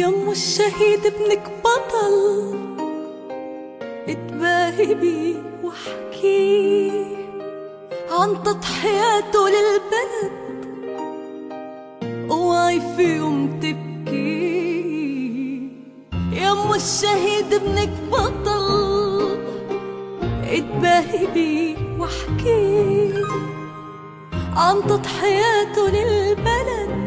يوم الشهيد ابنك بطل اتباهي بيه واحكي عن تضحياته للبلد اوعي في يوم تبكي يوم الشهيد ابنك بطل اتباهي بيه واحكي عن تضحياته للبلد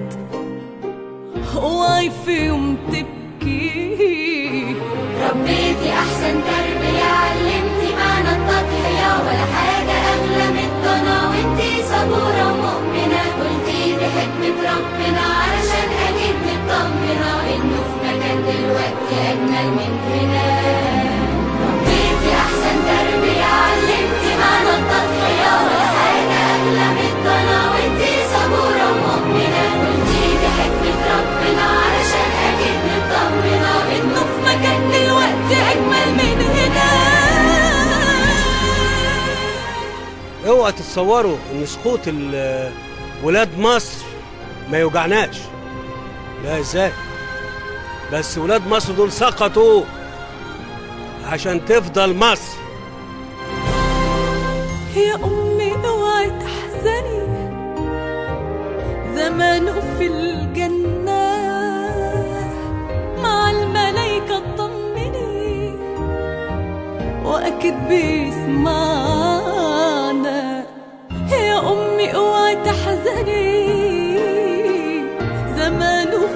اوعي في يوم تبكي ربيتي احسن تربية علمتي معنى التضحية ولا حاجة اغلى من الضنا وانتي صبورة ومؤمنة قلتي دي حكمة ربنا علشان اكيد مطمنة انه في مكان دلوقتي اجمل من هنا ربيتي احسن تربية علمتي معنى التضحية ولا حاجة اغلى من الضنا وانتي صبورة ومؤمنة قلتي دي حكمة ربنا علشان اكيد مطمنة انه في مكان دلوقتي اجمل من هنا اوعى تتصوروا ان سقوط ال- ولاد مصر ما يوجعناش لا ازاي بس ولاد مصر دول سقطوا عشان تفضل مصر يا أمي اوعي تحزني زمانه في الجنة مع الملايكة اطمني وأكيد بيسمعنا يا أمي اوعي تحزني زمانه